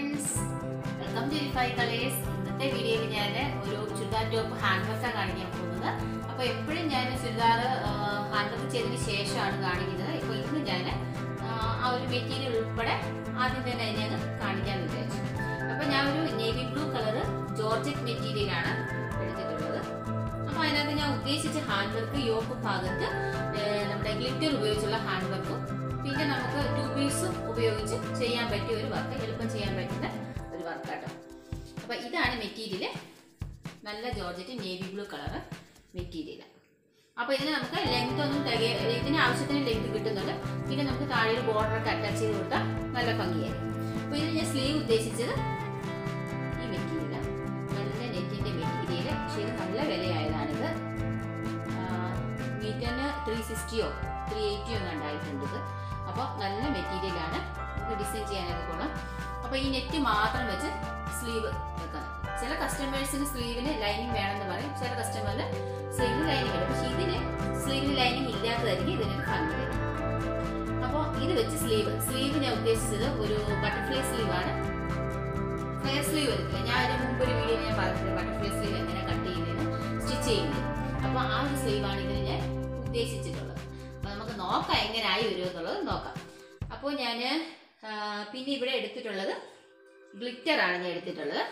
Friends welcome to ഫൈ colours ഇന്നത്തെ വീഡിയോയിൽ ഞാൻ ഒരു ചുരിദാർ ടോപ്പ് ഹാൻഡ് വർക്കാണ് കാണിക്കാൻ പോകുന്നത് അപ്പോൾ എപ്പോഴും ഞാൻ ചുരിദാർ ഹാൻഡ് വർക്ക് ചെയ്തതിന് ശേഷമാണ് കാണിക്കുന്നത് ഇപ്പോൾ ഇന്ന് ഞാൻ ആ ഒരു മെറ്റീരിയൽ ഉൾപ്പെടെ ആദ്യം തന്നെ ഞാൻ കാണിക്കാമെന്ന് വിചാരിച്ചു അപ്പോൾ ഞാൻ ഒരു നേവി ബ്ലൂ കളർ ജോർജറ്റ് മെറ്റീരിയലാണ് എടുത്തിട്ടുള്ളത് അപ്പോൾ അതിനകത്ത് ഞാൻ ഉദ്ദേശിച്ച ഹാൻഡ് വർക്ക് യോക്ക് ഭാഗത്ത് ഏർ നമ്മുടെ ഗ്ലിറ്റർ ഉപയോഗിച്ചുള്ള ഹാൻഡ് വർക്കും പിന്നെ നമുക്ക് ട്യൂബീസും ഉപയോഗിച്ച് ചെയ്യാൻ പറ്റിയ ഒരു വർക്ക് എളുപ്പം ചെയ്യാൻ പറ്റുന്ന ഒരു വർക്കാട്ടോ അപ്പോൾ ഇതാണ് മെറ്റീരിയൽ നല്ല georgette navy blue colour material അപ്പോൾ ഇതിന് നമുക്ക് ലെങ്ത് ഒന്നും തികയ ഇതിന് ആവശ്യത്തിന് ലെങ്ത് കിട്ടുന്നുണ്ട് പിന്നെ നമുക്ക് താഴെ ഒരു ബോർഡറൊക്കെ അറ്റാച്ച് ചെയ്ത് കൊടുത്താൽ നല്ല ഭംഗിയായിരിക്കും അപ്പോൾ ഇതിന് ഞാൻ സ്ലീവ് ഉദ്ദേശിച്ചത് ഈ മെറ്റീരിയൽ നല്ല നെറ്റിൻ്റെ മെറ്റീരിയൽ പക്ഷേ ഇത് നല്ല വിലയായതാണിത് മീറ്ററിന് ത്രീ സിക്സ്റ്റിയോ ത്രീ എയ്റ്റിയോ ഒന്നും ഉണ്ടായിട്ടുണ്ട് ഇത് അപ്പോൾ നല്ല മെറ്റീരിയലാണ് നമുക്ക് ഡിസൈൻ ചെയ്യാനൊക്കെ കൊള്ളാം അപ്പോൾ ഈ നെറ്റ് മാത്രം വെച്ച് സ്ലീവ് വെക്കണം ചില കസ്റ്റമേഴ്സിന് സ്ലീവിന് ലൈനിങ് വേണമെന്ന് പറയും ചില കസ്റ്റമറിന് സ്ലീവിന് ലൈനിങ് ഇല്ല പക്ഷേ ഇതിന് സ്ലീവിന് ലൈനിങ് ഇല്ലാത്തതായിരിക്കും ഇതിനൊരു ഭംഗി വരും അപ്പോൾ ഇത് വെച്ച് സ്ലീവ് സ്ലീവ് ഞാൻ ഉദ്ദേശിച്ചത് ഒരു ബട്ടർഫ്ലൈ സ്ലീവാണ് ഫ്ലെയർ സ്ലീവ് വരത്തില്ല ഞാൻ അതിന് മുമ്പ് ഒരു വീഡിയോ ഞാൻ പറഞ്ഞിട്ടുണ്ട് ബട്ടർഫ്ലൈ സ്ലീവ് എങ്ങനെ കട്ട് ചെയ്യുന്നതിന് സ്റ്റിച്ച് ചെയ്യുന്നത് അപ്പോൾ ആ ഒരു സ്ലീവാണ് ഇതിന് ഞാൻ ഉദ്ദേശിച്ചിട്ടുള്ളത് അപ്പോൾ നമുക്ക് നോക്കാം എങ്ങനെ ആയി വരും എന്നുള്ളത് നോക്കാം അപ്പോൾ ഞാൻ പിന്നെ ഇവിടെ എടുത്തിട്ടുള്ളത് ഗ്ലിറ്റർ ആണ് ഞാൻ എടുത്തിട്ടുള്ളത്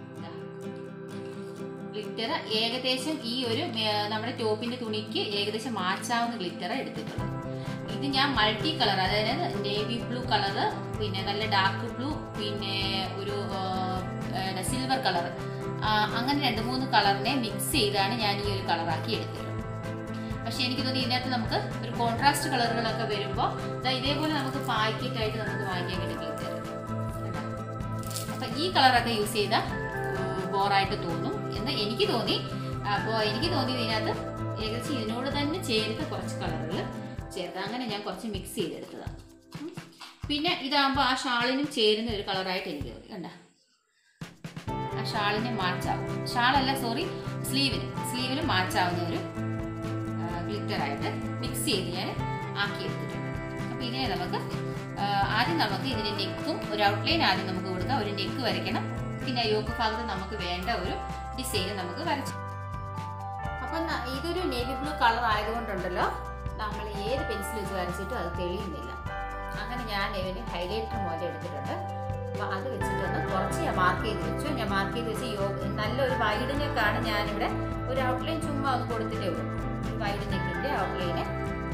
ഗ്ലിറ്റർ ഏകദേശം ഈ ഒരു മേ- നമ്മുടെ ടോപ്പിന്റെ തുണിക്ക് ഏകദേശം മാച്ചാവുന്ന ഗ്ലിറ്റർ എടുത്തിട്ടുള്ളത് ഇത് ഞാൻ മൾട്ടി കളർ അതായത് നേവി ബ്ലൂ കളറ് പിന്നെ നല്ല ഡാർക്ക് ബ്ലൂ പിന്നെ ഒരു സിൽവർ കളർ അങ്ങനെ രണ്ട് മൂന്ന് കളറിനെ മിക്സ് ചെയ്താണ് ഞാൻ ഈ ഒരു കളറാക്കി എടുത്തിട്ടുള്ളത് പക്ഷെ എനിക്ക് തോന്നി ഇതിനകത്ത് നമുക്ക് ഒരു കോൺട്രാസ്റ്റ് കളറുകളൊക്കെ വരുമ്പോൾ ഇതേപോലെ നമുക്ക് പാക്കറ്റായിട്ട് നമുക്ക് വാങ്ങിക്കാൻ കിട്ടും ഗ്ലിറ്റർ അപ്പൊ ഈ കളറൊക്കെ യൂസ് ചെയ്താൽ ബോറായിട്ട് തോന്നും എന്ന് എനിക്ക് തോന്നി അപ്പോൾ എനിക്ക് തോന്നിയത് ഇതിനകത്ത് ഏകദേശം ഇതിനോട് തന്നെ ചേർത്ത് കുറച്ച് കളറുകൾ ചേർത്ത് അങ്ങനെ ഞാൻ കുറച്ച് മിക്സ് ചെയ്തെടുത്തതാണ് ഉം. പിന്നെ ഇതാകുമ്പോൾ ആ ഷാളിനും ചേരുന്ന ഒരു കളറായിട്ട് എനിക്ക് തോന്നി കണ്ട ആ ഷാളിന് മാച്ചാവും ഷാളല്ല സോറി സ്ലീവിന് സ്ലീവിന് മാച്ചാവുന്ന ഒരു ഗ്ലിറ്ററായിട്ട് മിക്സ് ചെയ്ത് ഞാൻ ആക്കിയെടുത്തിട്ടുണ്ട് അപ്പോൾ ഇതിനെ നമുക്ക് ആ, ആദ്യം നമുക്ക് ഇതിന് നെക്കും ഒരു ഔട്ട്ലൈൻ ആദ്യം നമുക്ക് കൊടുക്കാം ഒരു നെക്ക് വരയ്ക്കണം പിന്നെ യോക്ക് ഭാഗത്ത് നമുക്ക് വേണ്ട ഒരു ഡിസൈൻ നമുക്ക് വരച്ചു അപ്പം ന- ഇതൊരു നേവി ബ്ലൂ കളർ ആയതുകൊണ്ടുണ്ടല്ലോ നമ്മൾ ഏത് പെൻസിൽ വെച്ച് വരച്ചിട്ടും അത് തെളിയുന്നില്ല അങ്ങനെ ഞാൻ ഇതിന് ഹൈലൈറ്റർ പോലെ എടുത്തിട്ടുണ്ട് അപ്പോൾ അത് വെച്ചിട്ടൊന്ന് കുറച്ച് ഞാൻ മാർക്ക് ചെയ്ത് വെച്ചു ഞാൻ മാർക്ക് ചെയ്ത് വെച്ച് യോ നല്ലൊരു വൈഡ് നെക്കാണ് ഞാനിവിടെ ഒരു ഔട്ട്ലൈൻ ചുമ്മാ ഒന്ന് കൊടുത്തിട്ടേ ഉള്ളൂ വൈഡ് നെക്കിൻ്റെ ഔട്ട്ലൈന്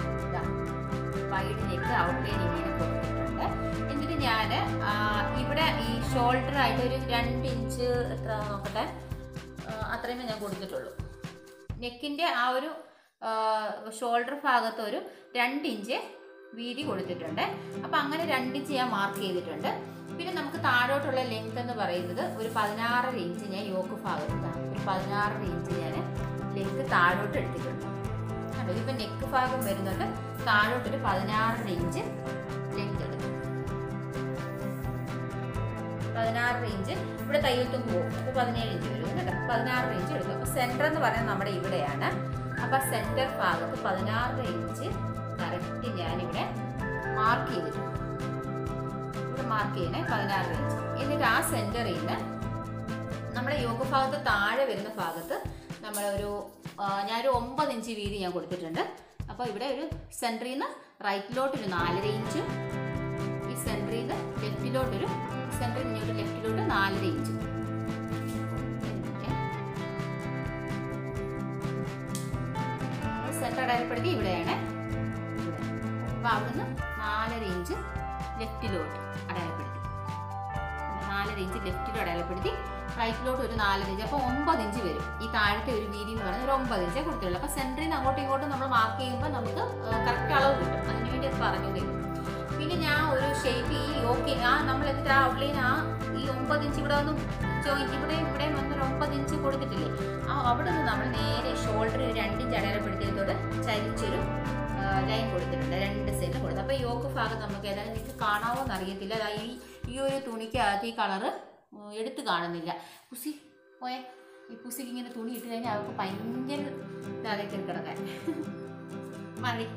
വൈഡ് നെക്ക് ഔട്ട്ലൈൻ ഇങ്ങനെ കൊടുത്തിട്ടുണ്ട് എന്നിട്ട് ഞാൻ ഇവിടെ ഈ ഷോൾഡർ ആയിട്ട് ഒരു രണ്ട് ഇഞ്ച് എത്ര നോക്കട്ടെ ആ, അത്രയുമേ ഞാൻ കൊടുത്തിട്ടുള്ളൂ നെക്കിൻ്റെ ആ ഒരു ഷോൾഡർ ഭാഗത്ത് ഒരു രണ്ട് ഇഞ്ച് വീതി കൊടുത്തിട്ടുണ്ട് അപ്പം അങ്ങനെ രണ്ട് ഇഞ്ച് ഞാൻ മാർക്ക് ചെയ്തിട്ടുണ്ട് പിന്നെ നമുക്ക് താഴോട്ടുള്ള ലെങ്ത് എന്ന് പറയുന്നത് ഒരു പതിനാറര ഇഞ്ച് ഞാൻ യോക്ക് ഭാഗത്ത് ദാ ഒരു പതിനാറര ഇഞ്ച് ഞാൻ ലെങ്ത് താഴോട്ട് എടുത്തിട്ടുണ്ട് കണ്ടോ ഇതിപ്പോൾ നെക്ക് ഭാഗം വരുന്നുണ്ട് താഴോട്ടൊരു പതിനാറര ഇഞ്ച് ലെങ്ത് എടുത്തു പതിനാറ് ഇഞ്ച് ഇവിടെ തയ്യൽത്തും പോകും അപ്പോൾ പതിനേഴ് ഇഞ്ച് വരും കേട്ടോ പതിനാറ് ഇഞ്ച് എടുക്കും അപ്പോൾ സെൻറ്റർ എന്ന് പറയുന്നത് നമ്മുടെ ഇവിടെയാണ് അപ്പോൾ സെൻറ്റർ ഭാഗത്ത് പതിനാറ് ഇഞ്ച് കറക്റ്റ് ഞാനിവിടെ മാർക്ക് ചെയ്തിട്ടുണ്ട് ഇവിടെ മാർക്ക് ചെയ്യണേ പതിനാറ് ഇഞ്ച് എന്നിട്ട് ആ സെൻറ്ററിൽ നിന്ന് നമ്മുടെ യോഗ ഭാഗത്ത് താഴെ വരുന്ന ഭാഗത്ത് നമ്മളൊരു ആ, ഞാനൊരു ഒമ്പത് ഇഞ്ച് വീതി ഞാൻ കൊടുത്തിട്ടുണ്ട് അപ്പോൾ ഇവിടെ ഒരു സെൻറ്ററിൽ നിന്ന് റൈറ്റിലോട്ട് ഒരു നാലര ഇഞ്ചും ഈ സെൻറ്ററിൽ നിന്ന് ലെഫ്റ്റിലോട്ടൊരു സെൻറ്ററിൽ നിന്ന് ലെഫ്റ്റിലോട്ട് നാലര ഇഞ്ചും സെൻറ്റർ അടയാളപ്പെടുത്തി ഇവിടെയാണ് ഇവിടെ അപ്പോൾ അവിടുന്ന് നാലര ഇഞ്ച് ലെഫ്റ്റിലോട്ട് അടയാളപ്പെടുത്തി നാലര ഇഞ്ച് ലെഫ്റ്റിലോട്ട് അടയാളപ്പെടുത്തി റൈറ്റിലോട്ട് ഒരു നാലര ഇഞ്ച് അപ്പോൾ ഒമ്പത് ഇഞ്ച് വരും ഈ താഴത്തെ ഒരു വീതി എന്ന് പറയുന്നത് ഒരു ഒമ്പത് ഇഞ്ചേ കൊടുത്തുള്ളൂ അപ്പോൾ സെൻറ്ററിൽ നിന്ന് അങ്ങോട്ടും ഇങ്ങോട്ടും നമ്മൾ മാർക്ക് ചെയ്യുമ്പോൾ നമുക്ക് കറക്റ്റ് അളവ് കിട്ടും അതിന് വേണ്ടി അത് പറഞ്ഞതേ ഉള്ളൂ. പിന്നെ ഞാൻ ഒരു ഷേപ്പ് ഈ ഓക്കെ ആ നമ്മൾ എന്നിട്ട് ആ ഔട്ട്ലൈൻ ആ ഈ ഒമ്പത് ഇഞ്ച് ഇവിടെ ഒന്നും ജോയിന്റ് ഇവിടെ ഇവിടെ വന്നൊരു ഒമ്പത് ഇഞ്ച് കൊടുത്തിട്ടില്ലേ ആ അവിടെ നിന്ന് നമ്മൾ നേരെ ഷോൾഡർ രണ്ട് ഇഞ്ച് അടയാളപ്പെടുത്തിയതോടെ ചരിച്ചൊരു ലൈൻ കൊടുത്തിട്ടുണ്ട് രണ്ട് സൈഡിലും കൊടുത്തു അപ്പോൾ യോക്ക് ഭാഗം നമുക്ക് ഏതായാലും നിങ്ങൾക്ക് കാണാവോ എന്നറിയത്തില്ല ദാ ഈ ഈ ഒരു തുണിക്കകത്ത് ഈ കളറ് എടുത്ത് കാണുന്നില്ല പുസി പോയെ ഈ പുസിക്ക് ഇങ്ങനെ തുണി ഇട്ട് കഴിഞ്ഞാൽ അവർക്ക് ഭയങ്കര ഇതാകെ കിടക്കാൻ മതി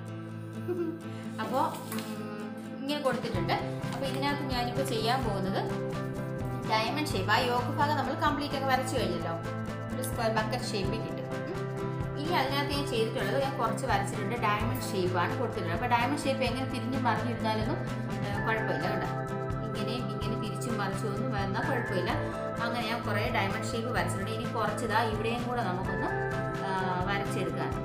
അപ്പോൾ ഇങ്ങനെ കൊടുത്തിട്ടുണ്ട് അപ്പോൾ ഇതിനകത്ത് ഞാനിപ്പോൾ ചെയ്യാൻ പോകുന്നത് ഡയമണ്ട് ഷേപ്പ് ആ യോക്ക് ഭാഗം നമ്മൾ കംപ്ലീറ്റ് ഒക്കെ വരച്ചു കഴിഞ്ഞല്ലോ ഒരു സ്ക്വയർ ബക്കറ്റ് ഷേപ്പിൽ കിട്ടും ഉം. ഇനി അതിനകത്ത് ഞാൻ ചെയ്തിട്ടുള്ളത് ഞാൻ കുറച്ച് വരച്ചിട്ടുണ്ട് ഡയമണ്ട് ഷേപ്പാണ് കൊടുത്തിട്ടുള്ളത് അപ്പോൾ ഡയമണ്ട് ഷേപ്പ് എങ്ങനെ തിരിഞ്ഞ് മറിഞ്ഞിരുന്നാലൊന്നും ഏഹ്, കുഴപ്പമില്ല കേട്ടോ ഇങ്ങനെയും ഇങ്ങനെ തിരിച്ചും മറിച്ചും ഒന്നും വന്നാൽ കുഴപ്പമില്ല അങ്ങനെ ഞാൻ കുറേ ഡയമണ്ട് ഷേപ്പ് വരച്ചിട്ടുണ്ട് ഇനി കുറച്ചിതാ ഇവിടെയും കൂടെ നമുക്കൊന്ന് ആ, വരച്ചെടുക്കാനുണ്ട്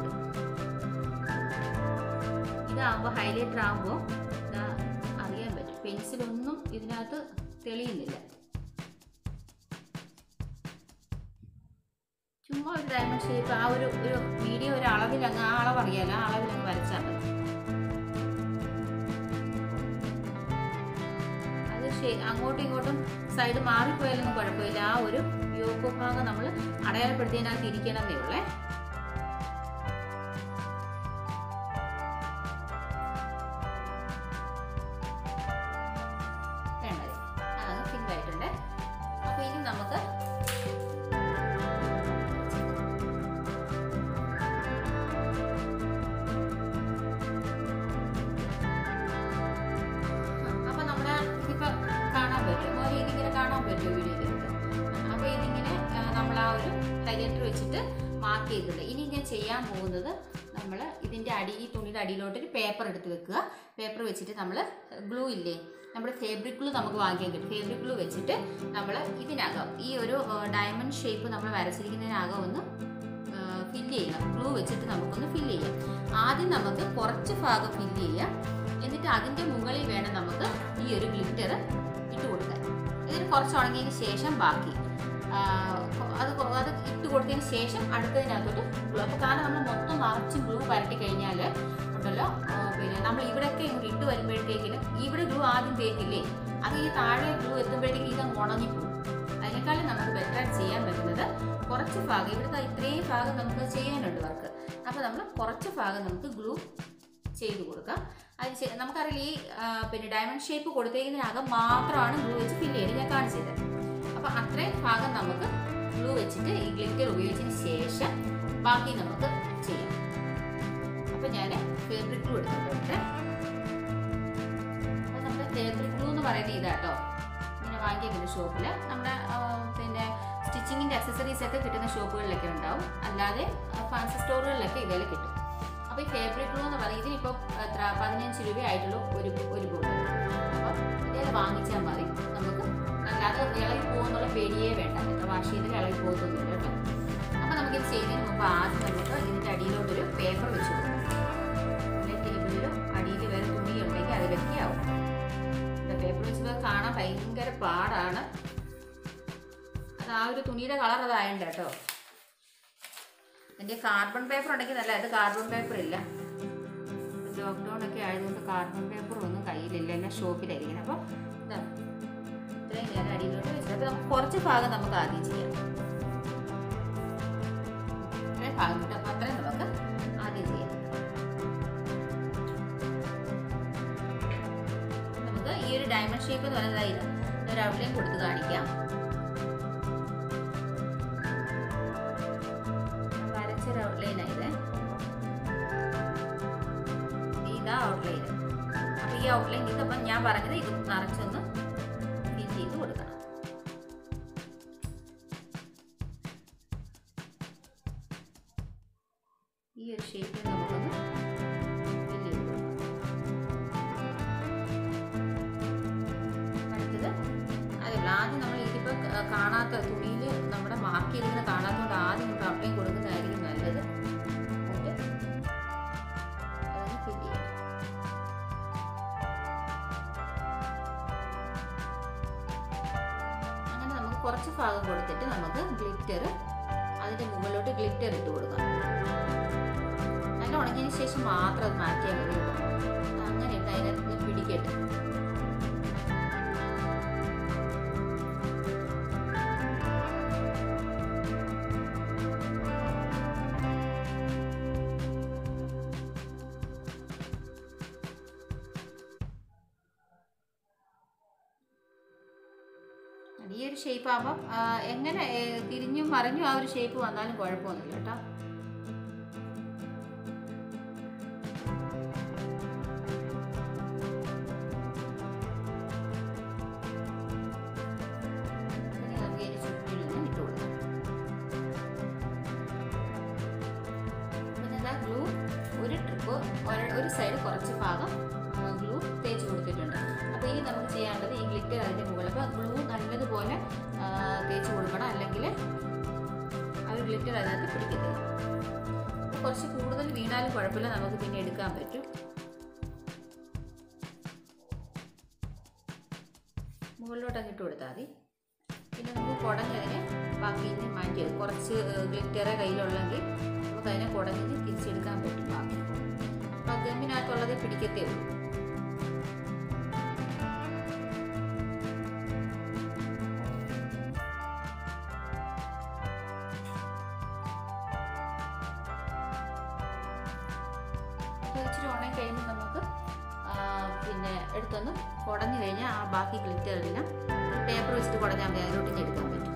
ഇതാകുമ്പോൾ ഹൈലൈറ്റർ ആകുമ്പോൾ അറിയാൻ പറ്റും പെൻസിലൊന്നും ഇതിനകത്ത് തെളിയുന്നില്ല ചുമ്മാ ഒരു ഡയമണ്ട് ഷേപ്പ് ആ ഒരു ഒരു മീഡിയം ഒരു അളവിൽ അങ്ങ് ആ അളവ് അറിയാലോ ആ അളവിൽ അങ്ങ് വരച്ചാൽ മതി അത് ശേ- അങ്ങോട്ടും ഇങ്ങോട്ടും സൈഡ് മാറിപ്പോയാലൊന്നും കുഴപ്പമില്ല ആ ഒരു യോക്ക് ഭാഗം നമ്മൾ അടയാളപ്പെടുത്തിയതിനകത്ത് ഇരിക്കണമെന്നേ ഉള്ളേ വേണ്ടത് അതങ്ങ് ഫിൽ ആയിട്ടുണ്ട് അപ്പോൾ ഇനി നമുക്ക് അപ്പൊ നമ്മുടെ ഇതിപ്പോ കാണാൻ പറ്റും ഒരു ഇതിങ്ങനെ കാണാൻ പറ്റും വീഡിയോയിലൊക്കെ അപ്പൊ ഇതിങ്ങനെ നമ്മൾ ആ ഒരു ഹൈലൈറ്റർ വെച്ചിട്ട് മാർക്ക് ചെയ്തിട്ടുണ്ട് ഇനി ഞാൻ ചെയ്യാൻ പോകുന്നത് നമ്മൾ ഇതിൻ്റെ അടി ഈ തുണിയുടെ അടിയിലോട്ട് ഒരു പേപ്പർ എടുത്ത് വെക്കുക പേപ്പർ വെച്ചിട്ട് നമ്മൾ ഗ്ലൂ ഇല്ലേ നമ്മുടെ ഫേബ്രിക് ഗ്ലൂ നമുക്ക് വാങ്ങിക്കാൻ കിട്ടും ഫേബ്രിക് ഗ്ലൂ വെച്ചിട്ട് നമ്മൾ ഇതിനകം ഈ ഒരു ഡയമണ്ട് ഷേപ്പ് നമ്മൾ വരച്ചിരിക്കുന്നതിനകം ഒന്ന് ഫില്ല് ചെയ്യണം ഗ്ലൂ വെച്ചിട്ട് നമുക്കൊന്ന് ഫില്ല് ചെയ്യാം ആദ്യം നമുക്ക് കുറച്ച് ഭാഗം ഫില്ല് ചെയ്യാം എന്നിട്ട് അതിൻ്റെ മുകളിൽ വേണം നമുക്ക് ഈ ഒരു ഗ്ലിറ്റർ ഇട്ട് കൊടുക്കാൻ ഇതിന് കുറച്ച് ഉണങ്ങിയതിന് ശേഷം ബാക്കി ആ, അത് കൊ- അത് ഇട്ട് കൊടുത്തതിന് ശേഷം അടുത്തതിനകത്തോട്ട് ഗ്ലൂ അപ്പോൾ കാരണം നമ്മൾ മൊത്തം നിറച്ചും ഗ്ലൂ പരട്ടി കഴിഞ്ഞാൽ ഉണ്ടല്ലോ ആ, പിന്നെ നമ്മൾ ഇവിടെയൊക്കെ ഇങ്ങോട്ട് ഇട്ട് വരുമ്പോഴത്തേക്കിനും ഇവിടെ ഗ്ലൂ ആദ്യം തേക്കില്ലേ അത് ഈ താഴെ ഗ്ലൂ എത്തുമ്പോഴത്തേക്ക് ഇത് ഉണങ്ങിപ്പോകും അതിനേക്കാളും നമുക്ക് ബെറ്റർ ചെയ്യാൻ പറ്റുന്നത് കുറച്ച് ഭാഗം ഇവിടുത്തെ ഇത്രയും ഭാഗം നമുക്ക് ചെയ്യാനുണ്ട് വർക്ക് അപ്പോൾ നമ്മൾ കുറച്ച് ഭാഗം നമുക്ക് ഗ്ലൂ ചെയ്ത് കൊടുക്കാം അതിന് ശേ- നമുക്കറിയില്ല ഈ ആ, പിന്നെ ഡയമണ്ട് ഷേപ്പ് കൊടുത്തേക്കുന്നതിനകം മാത്രമാണ് ഗ്ലൂ വെച്ച് ഫില്ല് ചെയ്ത് ഞാൻ കാണിച്ചത് അപ്പോൾ അത്രയും ഭാഗം നമുക്ക് ഗ്ലൂ വെച്ചിട്ട് ഈ ഗ്ലിറ്റർ ഉപയോഗിച്ചതിന് ശേഷം ബാക്കി നമുക്ക് ചെയ്യാം അപ്പോൾ ഞാൻ ഫേബ്രിക് ഗ്ലൂ എടുത്തിട്ടുണ്ട് അപ്പോൾ നമ്മുടെ ഫേബ്രിക് ഗ്ലൂ എന്ന് പറയുന്നത് ഇതാട്ടോ ഇങ്ങനെ വാങ്ങിക്കുന്ന ഷോപ്പിൽ നമ്മുടെ ആ, പിന്നെ സ്റ്റിച്ചിങ്ങിൻ്റെ അക്സസറീസ് ഒക്കെ കിട്ടുന്ന ഷോപ്പുകളിലൊക്കെ ഉണ്ടാവും അല്ലാതെ ഫാൻസി സ്റ്റോറുകളിലൊക്കെ ഇതേലെ കിട്ടും അപ്പോൾ ഈ ഫേബ്രിക് ഗ്ലൂ എന്ന് പറയുന്നത് ഇതിനിപ്പോൾ എത്ര പതിനഞ്ച് രൂപ ആയിട്ടുള്ളൂ ഒരു ഒരു ബോട്ടിൽ അപ്പോൾ ഇതേലെ വാങ്ങിച്ചാൽ മതി നമുക്ക് അല്ലാതെ ഇളകി പോകുന്നുള്ള പേടിയേ വേണ്ട എത്ര വാഷ് ചെയ്തിട്ട് ഇളകി പോകത്തൊന്നുമില്ല കേട്ടോ അപ്പോൾ നമുക്കിത് ചെയ്യുന്നതിന് മുമ്പ് ആദ്യം നമുക്ക് ഇതിൻ്റെ അടിയിലോട്ടൊരു പേപ്പർ വെച്ച് കൊടുക്കാം അല്ലെങ്കിൽ ടേബിളിലും അടിയിൽ വേറെ തുണി ഉണ്ടെങ്കിൽ അത് വെക്കാവും പേപ്പർ വെച്ച് കാണാൻ ഭയങ്കര പാടാണ് അത് ആ ഒരു തുണിയുടെ കളർ അതായണ്ട കേട്ടോ എൻ്റെ കാർബൺ പേപ്പർ ഉണ്ടെങ്കിൽ നല്ല ഇത് കാർബൺ പേപ്പർ ഇല്ല ലോക്ക്ഡൗൺ ഒക്കെ ആയതുകൊണ്ട് കാർബൺ പേപ്പർ ഒന്നും കയ്യിലില്ല എന്നെ ഷോപ്പിലായിരിക്കണം അപ്പോൾ ഇതാ ഇത്രയും ഞാൻ അടിയിലോട്ട് വെച്ചിട്ട് അപ്പോൾ നമുക്ക് കുറച്ച് ഭാഗം നമുക്ക് ആദ്യം ചെയ്യാം ഇത്രയും ഭാഗം കിട്ടും അപ്പോൾ അത്രയും നമുക്ക് ആദ്യം ചെയ്യാം നമുക്ക് ഈ ഒരു ഡയമണ്ട് ഷേപ്പ് എന്ന് പറയുന്നത് ഇത് ഒരു ഔട്ട്ലൈൻ കൊടുത്ത് കാണിക്കാം വരച്ചൊരു ഔട്ട്ലൈൻ ആയത് ഇതാ ഔട്ട്ലൈൻ അപ്പൊ ഈ ഔട്ട്ലൈൻ ഇതപ്പം ഞാൻ പറഞ്ഞത് ഇത് നിറച്ചൊന്ന് ഫിൽ ചെയ്ത് കൊടുക്കണം ഈ ഒരു ഷേപ്പിൽ നമുക്കൊന്ന് ഫിൽ ചെയ്ത് കൊടുക്കാം അടുത്തത് അതല്ല ആദ്യം നമ്മൾ ഇതിപ്പോൾ കാണാത്ത തുണിയിൽ നമ്മുടെ മാർക്ക് ചെയ്തിങ്ങനെ കാണാത്തതുകൊണ്ട് ആദ്യം നമുക്ക് ഔട്ട്ലൈൻ കൊടുക്കുന്നതായിരിക്കും നല്ലത് എന്നിട്ട് അതൊന്ന് ഫിൽ ചെയ്യാം അങ്ങനെ നമുക്ക് കുറച്ച് ഭാഗം കൊടുത്തിട്ട് നമുക്ക് ഗ്ലിറ്റർ അതിൻ്റെ മുകളിലോട്ട് ഗ്ലിറ്റർ ഇട്ട് കൊടുക്കാം നല്ല ഉണങ്ങിയതിന് ശേഷം മാത്രം അത് മാറ്റിയാൽ മതി കേട്ടോ. അങ്ങനെ ഇട്ട് അതിനകത്ത് പിടിക്കട്ടെ ഈ ഒരു ഷേപ്പ് ആകുമ്പം ആ, എങ്ങനെ ഏ, തിരിഞ്ഞും മറിഞ്ഞും ആ ഒരു ഷേപ്പ് വന്നാലും കുഴപ്പമൊന്നുമില്ല കേട്ടോ ഒരു സൈഡ് കുറച്ച് ഭാഗം ഗ്ലൂ തേച്ച് കൊടുത്തിട്ടുണ്ട് അപ്പോൾ ഇനി നമുക്ക് ചെയ്യാനുള്ളത് ഈ ഗ്ലിറ്റർ അതിൻ്റെ മുകളിൽ അപ്പോൾ ഗ്ലൂ നല്ലതുപോലെ ആ, തേച്ച് കൊടുക്കണം അല്ലെങ്കിൽ ആ ഒരു ഗ്ലിറ്റർ അതിനകത്ത് പിടിക്കത്തില്ല അപ്പോൾ കുറച്ച് കൂടുതൽ വീണാലും കുഴപ്പമില്ല നമുക്ക് പിന്നെ എടുക്കാൻ പറ്റും മുകളിലോട്ട് അങ്ങ് ഇട്ട് കൊടുത്താൽ മതി പിന്നെ നമുക്ക് കുടഞ്ഞതിനെ ബാക്കി ഇനി മാറ്റിയത് കുറച്ച് ഗ്ലിറ്ററെ കയ്യിലുള്ളെങ്കിൽ നമുക്ക് അതിനെ കുടഞ്ഞിന് തിരിച്ചെടുക്കാൻ പറ്റും ബാക്കി അപ്പോൾ ഗമ്മിനകത്തുള്ളത് പിടിക്കത്തേ ഉള്ളൂ അപ്പോൾ ഇച്ചിരി ഉണങ്ങി കഴിയുമ്പോൾ നമുക്ക് ആ, പിന്നെ എടുത്തൊന്ന് കുടഞ്ഞു കഴിഞ്ഞാൽ ആ ബാക്കി ഗ്ലിറ്ററെല്ലാം പേപ്പർ വെച്ചിട്ട് കുടഞ്ഞാൽ മതി അതിലോട്ട് ഇനി എടുക്കാൻ പറ്റും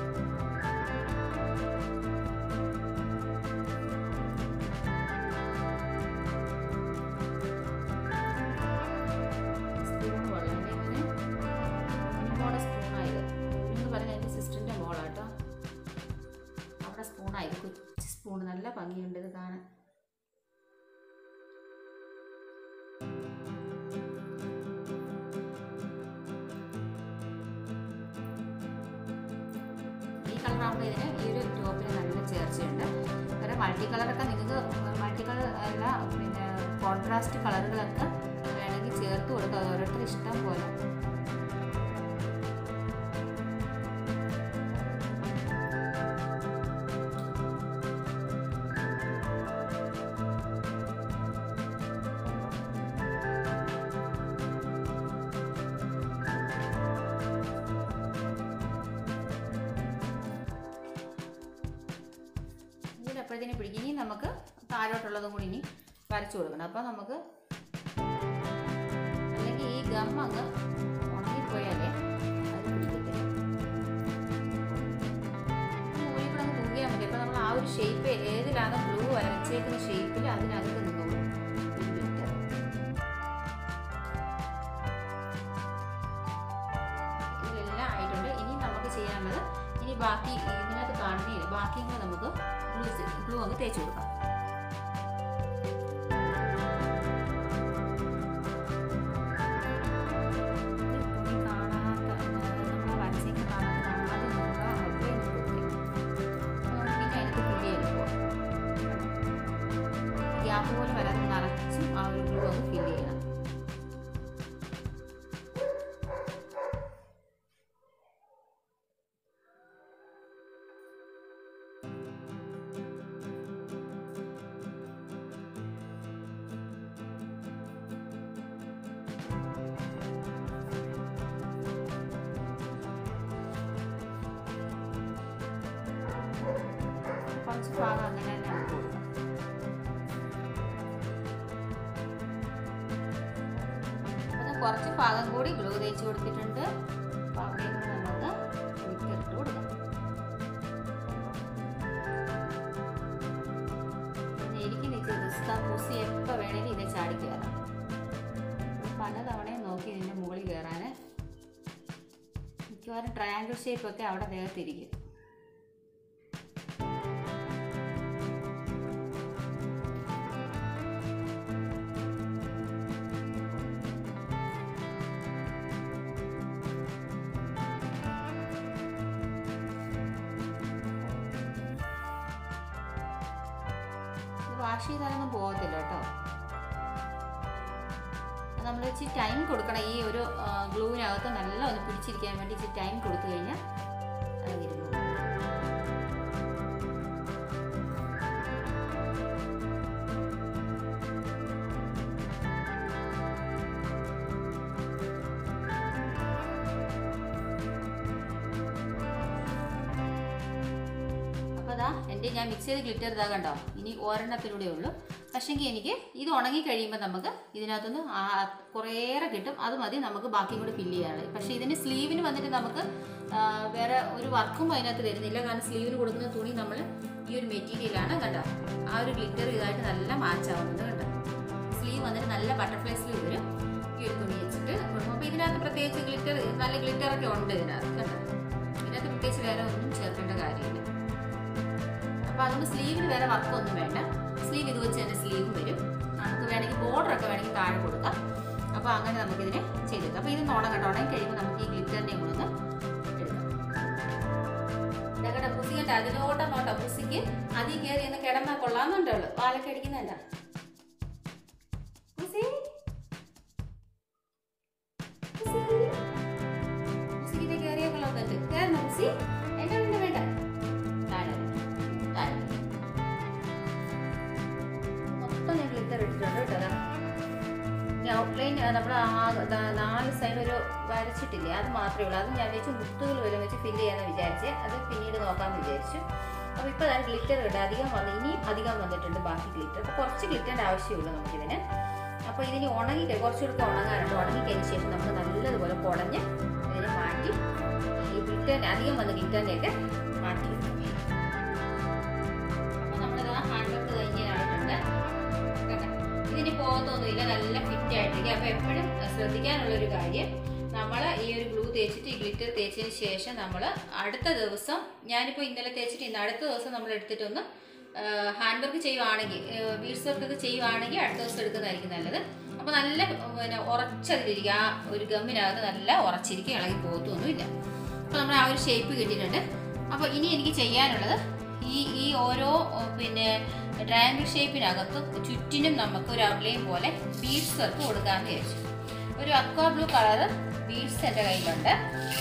സ്പൂൺ വളരെ ഇങ്ങനെ കുഞ്ഞുമോടെ സ്പൂണായത് എന്ന് പറഞ്ഞാൽ എൻ്റെ സിസ്റ്ററിൻ്റെ മോളാട്ടോ അവിടെ സ്പൂണായത് കൊച്ചു സ്പൂൺ നല്ല ഭംഗിയുണ്ട് ഇത് കാണാൻ ഈ കളറാകുമ്പോൾ ഇതിന് ഈ ഒരു ടോപ്പിന് നല്ല ചേർച്ചയുണ്ട് വേറെ മൾട്ടി കളറൊക്കെ നിങ്ങൾക്ക് മൾട്ടി കളർ അല്ല പിന്നെ കോൺട്രാസ്റ്റ് കളറുകളൊക്കെ വേണമെങ്കിൽ ചേർത്ത് കൊടുക്കുക അത് ഓരോരുത്തർ ഇഷ്ടം പോലെ ഇതിലെപ്പോഴത്തേനും പിടിക്കും ഇനി നമുക്ക് താഴോട്ടുള്ളതും കൂടി ഇനി വരച്ചു കൊടുക്കണം അപ്പോൾ നമുക്ക് അല്ലെങ്കിൽ ഈ ഗം അങ്ങ് ഉണങ്ങിപ്പോയാലേ അത് പിടിക്കത്തില്ല നൂലിൽ കൂടെ അങ്ങ് തൂങ്ങിയാൽ മതി അപ്പോൾ നമ്മൾ ആ ഒരു ഷേപ്പ് ഏതിലാണോ ബ്ലൂ വരച്ചേക്കുന്ന ഷേപ്പിൽ അതിനകത്ത് നിന്നോളും ഒരു glitter. ഇതിലെല്ലാം ആയിട്ടുണ്ട് ഇനി നമുക്ക് ചെയ്യാനുള്ളത് ഇനി ബാക്കി ഇതിനകത്ത് കാണുന്നില്ല ബാക്കിയും കൂടെ നമുക്ക് ഗ്ലൂ ഗ്ലൂ അങ്ങ് തേച്ച് കൊടുക്കാം തുണി കാണാത്ത നമ്മൾ വരച്ചേക്ക് കാണാത്ത കാണാതെ നമുക്ക് അവിടെ പിന്നെ അതിനകത്ത് ഫില്ല് ചെയ്യുമ്പോൾ ഗ്യാപ്പ് പോലെ വരാതെ നിറച്ചും ആ ഒരു ഗ്ലൂ അങ്ങ് ഫില്ല് ചെയ്യണം കുറച്ച് ഭാഗം അങ്ങനെ തന്നെ നമുക്ക് കൊടുക്കാം അപ്പോൾ കുറച്ച് ഭാഗം കൂടി ഗ്ലൂ തേച്ച് കൊടുത്തിട്ടുണ്ട് അപ്പോൾ അവിടെയും കൂടി നമുക്ക് വിട്ടിട്ട് കൊടുക്കാം പിന്നെ എനിക്ക് നിൽക്കുക റിസ്ക പൂസി എപ്പോൾ വേണേലും ഇതിനെ ചാടി കയറാം പലതവണയും നോക്കി ഇതിൻ്റെ മുകളിൽ കയറാൻ മിക്കവാറും ട്രയാങ്കിൾ ഷേപ്പൊക്കെ അവിടെ ദേഹത്തിരിക്കും ഇത് വാഷ് ചെയ്താലൊന്നും പോകത്തില്ല കേട്ടോ നമ്മൾ ഇച്ചിരി ടൈം കൊടുക്കണം ഈ ഒരു ഗ്ലൂവിനകത്ത് നല്ല ഒന്ന് പിടിച്ചിരിക്കാൻ വേണ്ടി ഇച്ചിരി ടൈം കൊടുത്തു കഴിഞ്ഞാൽ അത് ഇരുന്നു അപ്പോൾ അതാ എൻ്റെ ഞാൻ മിക്സ് ചെയ്ത് ഗ്ലിറ്റർ ഇതാ കണ്ടോ ഇനി ഒരെണ്ണത്തിലൂടെ ഉള്ളൂ പക്ഷേങ്കിൽ എനിക്ക് ഇത് ഉണങ്ങി കഴിയുമ്പോൾ നമുക്ക് ഇതിനകത്തുനിന്ന് ആ കുറേയേറെ കിട്ടും അത് മതി നമുക്ക് ബാക്കിയും കൂടി ഫില്ല് ചെയ്യാനുള്ളത് പക്ഷേ ഇതിന് സ്ലീവിന് വന്നിട്ട് നമുക്ക് ആ, വേറെ ഒരു വർക്കും അതിനകത്ത് വരുന്നില്ല കാരണം സ്ലീവിന് കൊടുക്കുന്ന തുണി നമ്മൾ ഈ ഒരു മെറ്റീരിയലാണ് കണ്ടോ ആ ഒരു ഗ്ലിറ്റർ ഇതായിട്ട് നല്ല മാച്ച് ആവുന്നുണ്ട് കണ്ടോ സ്ലീവ് വന്നിട്ട് നല്ല ബട്ടർഫ്ലൈ സ്ലീവ് വരും ഈ ഒരു തുണി വെച്ചിട്ട് കൊടുക്കും അപ്പോൾ ഇതിനകത്ത് പ്രത്യേകിച്ച് ഗ്ലിറ്റർ നല്ല ഗ്ലിറ്റർ ഒക്കെ ഉണ്ട് ഇതിനകത്ത് കേട്ടോ ഇതിനകത്ത് പ്രത്യേകിച്ച് വേറെ ഒന്നും ചേർക്കേണ്ട കാര്യമില്ല അപ്പോൾ അതുകൊണ്ട് സ്ലീവിന് വേറെ വർക്കൊന്നും വേണ്ട സ്ലീവ് ഇത് വെച്ച് തന്നെ സ്ലീവ് വരും നമുക്ക് വേണമെങ്കിൽ ബോർഡർ ഒക്കെ വേണമെങ്കിൽ താഴെ കൊടുക്കാം അപ്പോൾ അങ്ങനെ നമുക്കിതിനെ ചെയ്തെടുക്കാം അപ്പോൾ ഇത് നോണം കണ്ടോ ഉണങ്ങി കഴിയുമ്പോൾ നമുക്ക് ഈ ഗ്ലിറ്ററിനെ കൂടെ ഒന്ന് എടുക്കാം ഇതൊക്കെ പുസി കേട്ടോ അതിലോട്ടം നോട്ടോ പുസിക്ക് അതി കയറി ഒന്ന് കിടന്നാൽ കൊള്ളാന്നുണ്ടോ പാലൊക്കെ അടിക്കുന്നുണ്ടോ പുസി പുസിക്കിന്റെ കയറിയ കൊള്ളാന്നുണ്ട് കയറുന്ന പുസി എന്നെ വേണ്ട വേണ്ട താഴെ താഴെ മൊത്തം ഞാൻ ഗ്ലിറ്റർ ഇട്ടിട്ടുണ്ട് കേട്ടോ അതാ ഔട്ട്ലൈൻ നമ്മൾ നാല് സൈഡ് ഒരു വരച്ചിട്ടില്ലേ അത് മാത്രമേ ഉള്ളൂ അത് ഞാൻ വെച്ച് മുത്തുകൾ വരെ വെച്ച് ഫില്ല് ചെയ്യാന്ന് വിചാരിച്ച് അത് പിന്നീട് നോക്കാമെന്ന് വിചാരിച്ചു അപ്പോൾ ഇപ്പോൾ ഞാൻ ഗ്ലിറ്റർ ഇട്ട് അധികം വന്ന് ഇനിയും അധികം വന്നിട്ടുണ്ട് ബാക്കി ഗ്ലിറ്റർ അപ്പോൾ കുറച്ച് ഗ്ലിറ്ററിൻ്റെ ആവശ്യമുള്ളൂ നമുക്കിതിന് അപ്പോൾ ഇതിന് ഉണങ്ങി കുറച്ചുകൂടെ ഉണങ്ങാനുണ്ട് ഉണങ്ങി കഴിഞ്ഞ ശേഷം നമുക്ക് നല്ലതുപോലെ കുടഞ്ഞ് ഇതിനെ മാറ്റി ഈ ഗ്ലിറ്ററിന് അധികം വന്ന ഗ്ലിറ്ററിനെയൊക്കെ മാറ്റി വെക്കും അപ്പോൾ നമ്മളിത് ഹാൻഡ് വർക്ക് കഴിഞ്ഞായിട്ടുണ്ട് കണ്ടോ? ഇതിന് പോകത്തൊന്നുമില്ല നല്ല ഫിറ്റ് ആയിട്ടിരിക്കും അപ്പോൾ എപ്പോഴും ശ്രദ്ധിക്കാനുള്ള ഒരു കാര്യം നമ്മൾ ഈ ഒരു ഗ്ലൂ തേച്ചിട്ട് ഈ ഗ്ലിറ്റർ തേച്ചതിന് ശേഷം നമ്മൾ അടുത്ത ദിവസം ഞാനിപ്പോൾ ഇന്നലെ തേച്ചിട്ട് ഇന്ന് അടുത്ത ദിവസം നമ്മൾ എടുത്തിട്ടൊന്ന് ഹാൻഡ് വർക്ക് ചെയ്യുവാണെങ്കിൽ ബീഡ്സ് വർക്ക് ഒക്കെ ചെയ്യുവാണെങ്കിൽ അടുത്ത ദിവസം എടുക്കുന്നതായിരിക്കും നല്ലത് അപ്പോൾ നല്ല പിന്നെ ഉറച്ചതിലിരിക്കും ആ ഒരു ഗമ്മിനകത്ത് നല്ല ഉറച്ചിരിക്കും ഇളകി പോകത്തൊന്നുമില്ല അപ്പോൾ നമ്മൾ ആ ഒരു ഷേപ്പ് കിട്ടിയിട്ടുണ്ട് അപ്പോൾ ഇനി എനിക്ക് ചെയ്യാനുള്ളത് ഈ ഈ ഓരോ ഓ, പിന്നെ ട്രയാങ്കിൾ ഷേപ്പിനകത്ത് ചുറ്റിനും നമുക്ക് ഒരു ഔട്ട്ലൈൻ പോലെ ബീഡ്സ് വർക്ക് കൊടുക്കാമെന്ന് വിചാരിച്ചു ഒരു അക്വാ ബ്ലൂ കളറ് ബീഡ്സ് എൻ്റെ കയ്യിലുണ്ട്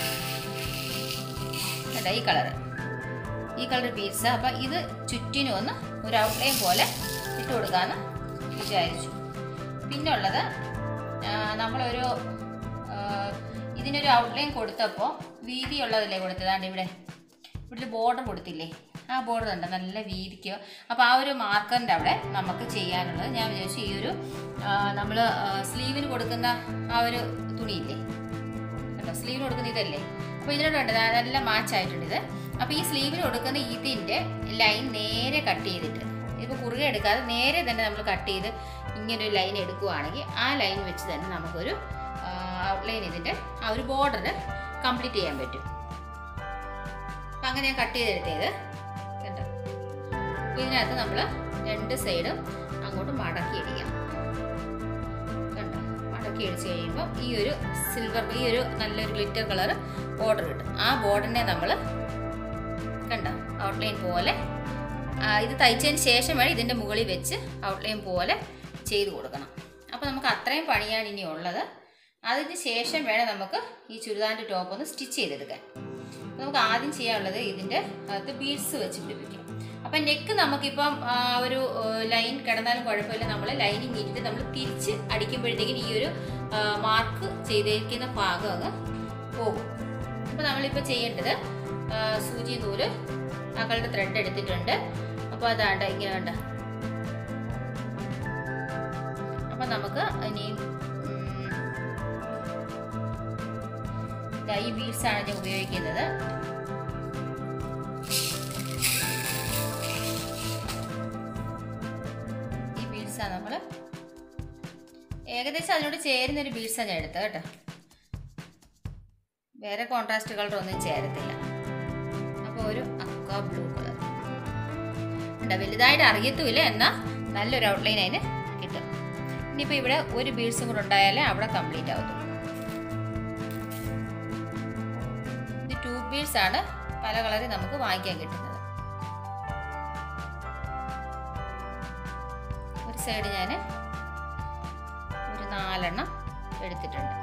കേട്ടോ ഈ കളറ് ഈ കളർ ബീഡ്സ് അപ്പം ഇത് ചുറ്റിനും ഒന്ന് ഒരു ഔട്ട്ലൈൻ പോലെ ഇട്ട് കൊടുക്കാമെന്ന് വിചാരിച്ചു പിന്നുള്ളത് ആ, നമ്മളൊരു ആ, ഇതിനൊരു ഔട്ട്ലൈൻ കൊടുത്തപ്പോൾ വീതിയുള്ളതല്ലേ കൊടുത്തതാണ്ട് ഇവിടെ ഇവിടെ ഒരു ബോർഡർ കൊടുത്തില്ലേ ആ ബോർഡർ ഉണ്ട് നല്ല വീതിക്ക് അപ്പോൾ ആ ഒരു മാർക്കറിൻ്റെ അവിടെ നമുക്ക് ചെയ്യാനുള്ളത് ഞാൻ വിചാരിച്ചു ഈ ഒരു നമ്മൾ സ്ലീവിന് കൊടുക്കുന്ന ആ ഒരു തുണിയില്ലേ കേട്ടോ സ്ലീവിന് കൊടുക്കുന്ന ഇതല്ലേ അപ്പോൾ ഇതിനോടുണ്ട് നല്ല മാച്ച് ആയിട്ടുണ്ട് ഇത് അപ്പോൾ ഈ സ്ലീവിന് കൊടുക്കുന്ന ഇതിൻ്റെ ലൈൻ നേരെ കട്ട് ചെയ്തിട്ട് ഇപ്പോൾ കുറുകെ എടുക്കാതെ നേരെ തന്നെ നമ്മൾ കട്ട് ചെയ്ത് ഇങ്ങനെ ഒരു ലൈൻ എടുക്കുവാണെങ്കിൽ ആ ലൈൻ വെച്ച് തന്നെ നമുക്കൊരു ഔട്ട്ലൈൻ ഇതിൻ്റെ ആ ഒരു ബോർഡർ കംപ്ലീറ്റ് ചെയ്യാൻ പറ്റും അപ്പം അങ്ങനെ ഞാൻ കട്ട് ചെയ്തെടുത്തത് കണ്ടോ അപ്പോൾ ഇതിനകത്ത് നമ്മൾ രണ്ട് സൈഡും അങ്ങോട്ട് മടക്കി അടിക്കാം കണ്ടോ മടക്കി അടിച്ച് കഴിയുമ്പോൾ ഈ ഒരു സിൽവർ ഈ ഒരു നല്ലൊരു ഗ്ലിറ്റർ കളർ ബോർഡർ കിട്ടും ആ ബോർഡറിനെ നമ്മൾ കണ്ടോ ഔട്ട്ലൈൻ പോലെ ആ, ഇത് തയ്ച്ചതിന് ശേഷം വേണം ഇതിൻ്റെ മുകളിൽ വെച്ച് ഔട്ട്ലൈൻ പോലെ ചെയ്ത് കൊടുക്കണം അപ്പോൾ നമുക്ക് അത്രയും പണിയാണ് ഇനി ഉള്ളത് അതിന് ശേഷം വേണം നമുക്ക് ഈ ചുരിദാറിൻ്റെ ടോപ്പ് ഒന്ന് സ്റ്റിച്ച് ചെയ്തെടുക്കാൻ നമുക്ക് ആദ്യം ചെയ്യാനുള്ളത് ഇതിൻ്റെ അകത്ത് ബീഡ്സ് വെച്ച് പിടിപ്പിക്കണം അപ്പം നെക്ക് നമുക്കിപ്പം ആ, ഒരു ലൈൻ കിടന്നാലും കുഴപ്പമില്ല നമ്മൾ ലൈനിങ് ഇട്ടിട്ട് നമ്മൾ തിരിച്ച് അടിക്കുമ്പോഴത്തേക്കും ഈ ഒരു മാർക്ക് ചെയ്തിരിക്കുന്ന ഭാഗം അങ്ങ് പോകും അപ്പോൾ നമ്മളിപ്പോൾ ചെയ്യേണ്ടത് ആ, സൂചി നൂല് മക്കളുടെ ത്രെഡ് എടുത്തിട്ടുണ്ട് അപ്പോൾ അതാണ്ട് ഇങ്ങനെ വേണ്ട അപ്പം നമുക്ക് ഇനി ഉം, ദാ ഈ ബീഡ്സ് ആണ് ഞാൻ ഉപയോഗിക്കുന്നത് ഈ ബീഡ്സാണ് നമ്മൾ ഏകദേശം അതിനോട് ചേരുന്ന ഒരു ബീഡ്സാണ് ഞാൻ എടുത്തത് കേട്ടോ വേറെ കോൺട്രാസ്റ്റ് കളർ ഒന്നും ചേരത്തില്ല അപ്പോൾ ഒരു അക്വ ബ്ലൂ കളർ ഉണ്ട് വലുതായിട്ട് അറിയത്തുമില്ല എന്നാൽ നല്ലൊരു ഔട്ട്ലൈൻ അതിന് കിട്ടും ഇനിയിപ്പോൾ ഇവിടെ ഒരു ബീഡ്സും കൂടെ ഉണ്ടായാലേ അവിടെ കംപ്ലീറ്റ് ആവത്തുള്ളൂ ഇത് ടൂ ബീഡ്സ് ആണ് പല കളറിൽ നമുക്ക് വാങ്ങിക്കാൻ കിട്ടുന്നത് ഒരു സൈഡ് ഞാൻ ഒരു നാലെണ്ണം എടുത്തിട്ടുണ്ട്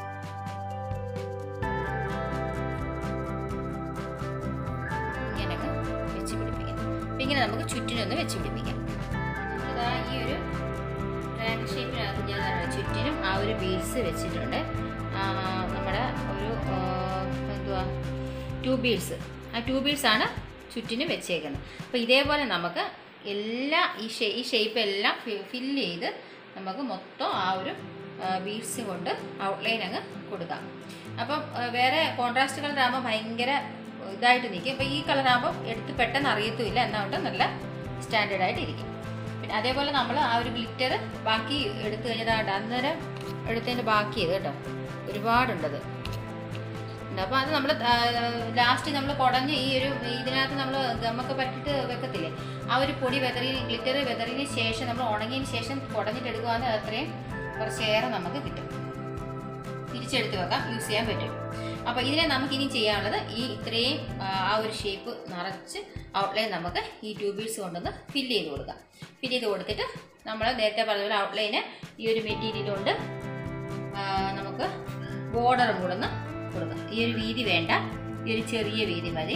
ഇങ്ങനെ അങ്ങ് വെച്ച് പിടിപ്പിക്കാം അപ്പം ഇങ്ങനെ നമുക്ക് ചുറ്റിനൊന്ന് വെച്ച് പിടിപ്പിക്കാം ഇതാ ഈ ഒരു ട്രയാങ്കിൾ ഷേപ്പിനകത്ത് ഞാൻ ദാ ചുറ്റിനും ആ ഒരു ബീഡ്സ് വെച്ചിട്ടുണ്ട് ആ, നമ്മുടെ ഒരു ആ, എന്തുവാ ടു ബീഡ്സ് ആ ടു ബീഡ്സ് ആണ് ചുറ്റിനും വെച്ചേക്കുന്നത് അപ്പോൾ ഇതേപോലെ നമുക്ക് എല്ലാ ഈ ഷേ ഈ ഷേപ്പ് എല്ലാം ഫില്ല് ചെയ്ത് നമുക്ക് മൊത്തം ആ ഒരു ബീഡ്സ് കൊണ്ട് ഔട്ട്ലൈൻ അങ്ങ് കൊടുക്കാം അപ്പം ആ, വേറെ കോൺട്രാസ്റ്റ് കളർ ആകുമ്പോൾ ഭയങ്കര ഇതായിട്ട് നിൽക്കും അപ്പോൾ ഈ കളർ ആകുമ്പോൾ എടുത്ത് പെട്ടെന്ന് അറിയത്തുമില്ല എന്നാണ്ട് നല്ല സ്റ്റാൻഡേർഡ് ആയിട്ട് ഇരിക്കും പിന്നെ അതേപോലെ നമ്മൾ ആ ഒരു ഗ്ലിറ്റർ ബാക്കി എടുത്തു കഴിഞ്ഞതാണ് അന്നേരം എടുത്തതിൻ്റെ ബാക്കി ഇത് കേട്ടോ ഒരുപാടുണ്ടത് കൊടുത്തിട്ടുണ്ട് അപ്പോൾ അത് നമ്മൾ ലാസ്റ്റ് നമ്മൾ കുടഞ്ഞ് ഈ ഒരു ഇതിനകത്ത് നമ്മൾ ഗമ്മൊക്കെ പറ്റിട്ട് വെക്കത്തില്ലേ ആ ഒരു പൊടി വെതറി ഗ്ലിറ്റർ വെതറിന് ശേഷം നമ്മൾ ഉണങ്ങിയതിന് ശേഷം കുടഞ്ഞിട്ട് എടുക്കുകയാണെങ്കിൽ അത്രയും കുറച്ചേറെ നമുക്ക് കിട്ടും തിരിച്ചെടുത്ത് വെക്കാം യൂസ് ചെയ്യാൻ പറ്റും അപ്പോൾ ഇതിനെ നമുക്ക് ഇനി ചെയ്യാനുള്ളത് ഈ ഇത്രയും ആ, ആ ഒരു ഷേപ്പ് നിറച്ച് ഔട്ട്ലൈൻ നമുക്ക് ഈ ട്യൂബിൾസ് കൊണ്ടൊന്ന് ഫില്ല് ചെയ്ത് കൊടുക്കാം ഫില്ല് ചെയ്ത് കൊടുത്തിട്ട് നമ്മൾ നേരത്തെ പറഞ്ഞ പോലെ ഔട്ട്ലൈന് ഈ ഒരു മെറ്റീരിയൽ കൊണ്ട് ആ, നമുക്ക് ബോർഡറും കൂടെ ഒന്ന് കൊടുക്കാം ഈ ഒരു വീതി വേണ്ട ഈ ഒരു ചെറിയ വീതി മതി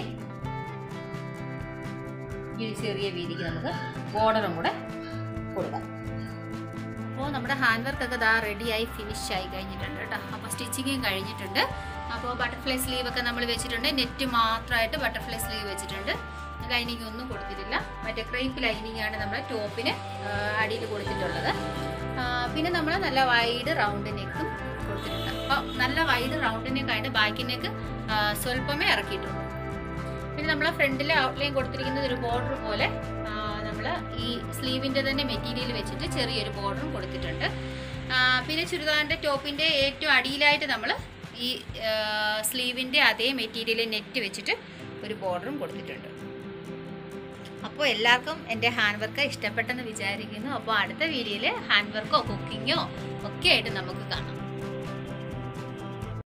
ഈ ഒരു ചെറിയ വീതിക്ക് നമുക്ക് ബോർഡറും കൂടെ കൊടുക്കാം അപ്പോൾ നമ്മുടെ ഹാൻഡ് വർക്ക് ഒക്കെ ഇതാ റെഡിയായി ഫിനിഷ് ആയി കഴിഞ്ഞിട്ടുണ്ട് കേട്ടോ അപ്പോൾ സ്റ്റിച്ചിങ്ങും കഴിഞ്ഞിട്ടുണ്ട് അപ്പോൾ ബട്ടർഫ്ലൈ സ്ലീവ് ഒക്കെ നമ്മൾ വെച്ചിട്ടുണ്ട് നെറ്റ് മാത്രമായിട്ട് ബട്ടർഫ്ലൈ സ്ലീവ് വെച്ചിട്ടുണ്ട് ലൈനിങ് ഒന്നും കൊടുത്തിട്ടില്ല മറ്റേ ക്രേപ്പ് ലൈനിങ് ആണ് നമ്മൾ ടോപ്പിന് അടിയിൽ കൊടുത്തിട്ടുള്ളത് ആ, പിന്നെ നമ്മൾ നല്ല വൈഡ് റൗണ്ട് നെക്കും കൊടുത്തിട്ടുണ്ട് അപ്പോൾ നല്ല വൈഡ് റൗണ്ട് നെക്കായിട്ട് ബാക്കി നെക്ക് സ്വല്പമേ ഇറക്കിയിട്ടുള്ളൂ പിന്നെ നമ്മൾ ഫ്രണ്ടിൽ ഔട്ട്ലൈൻ കൊടുത്തിരിക്കുന്നത് ഒരു ബോർഡർ പോലെ നമ്മൾ ഈ സ്ലീവിൻ്റെ തന്നെ മെറ്റീരിയൽ വെച്ചിട്ട് ചെറിയൊരു ബോർഡറും കൊടുത്തിട്ടുണ്ട് ആ, പിന്നെ ചുരിദാറിൻ്റെ ടോപ്പിൻ്റെ ഏറ്റവും അടിയിലായിട്ട് നമ്മൾ ഈ സ്ലീവിൻ്റെ അതേ മെറ്റീരിയൽ നെറ്റ് വെച്ചിട്ട് ഒരു ബോർഡറും കൊടുത്തിട്ടുണ്ട് അപ്പോൾ എല്ലാവർക്കും എൻ്റെ ഹാൻഡ് വർക്ക് ഇഷ്ടപ്പെട്ടെന്ന് വിചാരിക്കുന്നു അപ്പോൾ അടുത്ത വീഡിയോയിൽ ഹാൻഡ് വർക്കോ കുക്കിങ്ങോ ഒക്കെ ആയിട്ട് നമുക്ക് കാണാം